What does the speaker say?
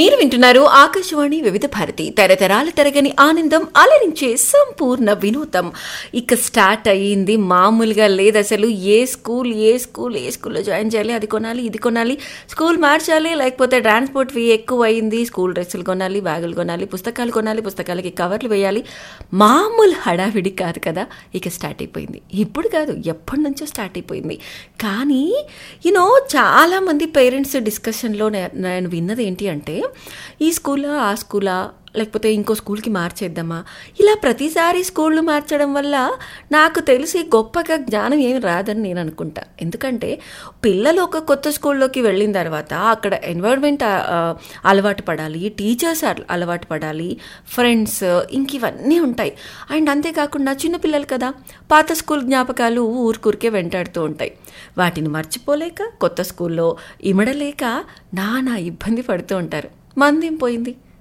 మీరు వింటున్నారు ఆకాశవాణి వివిధ భారతి తరతరాల తరగని ఆనందం అలరించే సంపూర్ణ వినోదం ఇక స్టార్ట్ అయ్యింది మామూలుగా లేదు అసలు ఏ స్కూల్ ఏ స్కూల్ ఏ స్కూల్లో జాయిన్ చేయాలి అది కొనాలి ఇది కొనాలి స్కూల్ మార్చాలి లేకపోతే ట్రాన్స్పోర్ట్ ఫీ ఎక్కువ అయింది స్కూల్ డ్రెస్సులు కొనాలి బ్యాగులు కొనాలి పుస్తకాలు కొనాలి పుస్తకాలకి కవర్లు వేయాలి మామూలు హడావిడి కాదు కదా ఇక స్టార్ట్ అయిపోయింది ఇప్పుడు కాదు ఎప్పటి నుంచో స్టార్ట్ అయిపోయింది కానీ యూనో చాలామంది పేరెంట్స్ డిస్కషన్లో నే- నేను విన్నది ఏంటి అంటే ఈ స్కూలా ఆ స్కూలా లేకపోతే ఇంకో స్కూల్కి మార్చేద్దామా ఇలా ప్రతిసారి స్కూళ్ళు మార్చడం వల్ల నాకు తెలిసి గొప్పగా జ్ఞానం ఏమి రాదని నేను అనుకుంటా ఎందుకంటే పిల్లలు ఒక కొత్త స్కూల్లోకి వెళ్ళిన తర్వాత అక్కడ ఎన్వైర్న్మెంట్ అలవాటు పడాలి టీచర్స్ అల- అలవాటు పడాలి ఫ్రెండ్స్ ఇంక ఇవన్నీ ఉంటాయి అండ్ అంతేకాకుండా చిన్నపిల్లలు కదా పాత స్కూల్ జ్ఞాపకాలు ఊరికూరికే వెంటాడుతూ ఉంటాయి వాటిని మర్చిపోలేక కొత్త స్కూల్లో ఇమడలేక నానా ఇబ్బంది పడుతూ ఉంటారు మందేం పోయింది